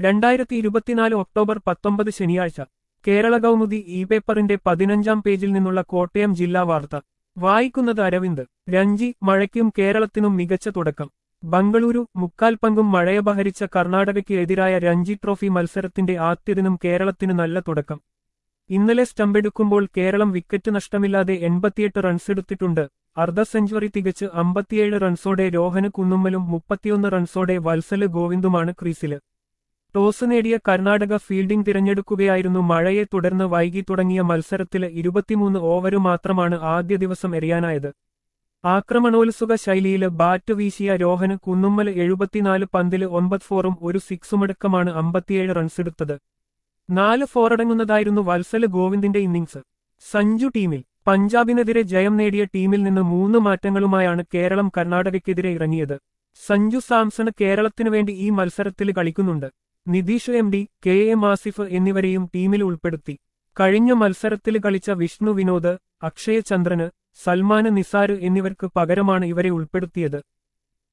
രണ്ടായിരത്തി ഇരുപത്തിനാല് ഒക്ടോബർ പത്തൊമ്പത് ശനിയാഴ്ച കേരള കൗമുദി ഇ പേപ്പറിന്റെ പതിനഞ്ചാം പേജിൽ നിന്നുള്ള കോട്ടയം ജില്ലാ വാർത്ത വായിക്കുന്നത് അരവിന്ദ് രഞ്ജി മഴയ്ക്കും കേരളത്തിനും മികച്ച തുടക്കം ബംഗളൂരു മുക്കാൽ പങ്കും മഴയപഹരിച്ച കർണാടകയ്ക്ക് എതിരായ രഞ്ജി ട്രോഫി മത്സരത്തിന്റെ ആദ്യദിനം കേരളത്തിന് നല്ല തുടക്കം ഇന്നലെ സ്റ്റമ്പെടുക്കുമ്പോൾ കേരളം വിക്കറ്റ് നഷ്ടമില്ലാതെ എൺപത്തിയെട്ട് റൺസെടുത്തിട്ടുണ്ട് അർദ്ധ സെഞ്ചുറി തികച്ച് അമ്പത്തിയേഴ് റൺസോടെ രോഹന് കുന്നുമ്മലും മുപ്പത്തിയൊന്ന് റൺസോടെ വത്സല് ഗോവിന്ദുമാണ് ക്രീസില് ടോസ് നേടിയ കർണാടക ഫീൽഡിംഗ് തിരഞ്ഞെടുക്കുകയായിരുന്നു മഴയെ തുടർന്ന് വൈകി തുടങ്ങിയ മത്സരത്തില് ഇരുപത്തിമൂന്ന് ഓവര് മാത്രമാണ് ആദ്യ ദിവസം എറിയാനായത് ആക്രമണോത്സുക ശൈലിയില് ബാറ്റ് വീശിയ രോഹന് കുന്നുമ്മല് എഴുപത്തിനാല് പന്തില് ഒൻപത് ഫോറും ഒരു സിക്സുമടക്കമാണ് അമ്പത്തിയേഴ് റൺസെടുത്തത് നാല് ഫോറടങ്ങുന്നതായിരുന്നു വത്സല് ഗോവിന്ദിന്റെ ഇന്നിംഗ്സ് സഞ്ജു ടീമിൽ പഞ്ചാബിനെതിരെ ജയം നേടിയ ടീമിൽ നിന്ന് മൂന്ന് മാറ്റങ്ങളുമായാണ് കേരളം കർണാടകയ്ക്കെതിരെ ഇറങ്ങിയത് സഞ്ജു സാംസണ് കേരളത്തിനു വേണ്ടി ഈ മത്സരത്തിൽ കളിക്കുന്നുണ്ട് Nitish M D K M Asif എന്നിവരെയും ടീമിൽ ഉൾപ്പെടുത്തി കഴിഞ്ഞ മത്സരത്തിൽ കളിച്ച വിഷ്ണു വിനോദ് അക്ഷയ ചന്ദ്രന് സൽമാന് നിസാര് എന്നിവർക്ക് പകരമാണ് ഇവരെ ഉൾപ്പെടുത്തിയത്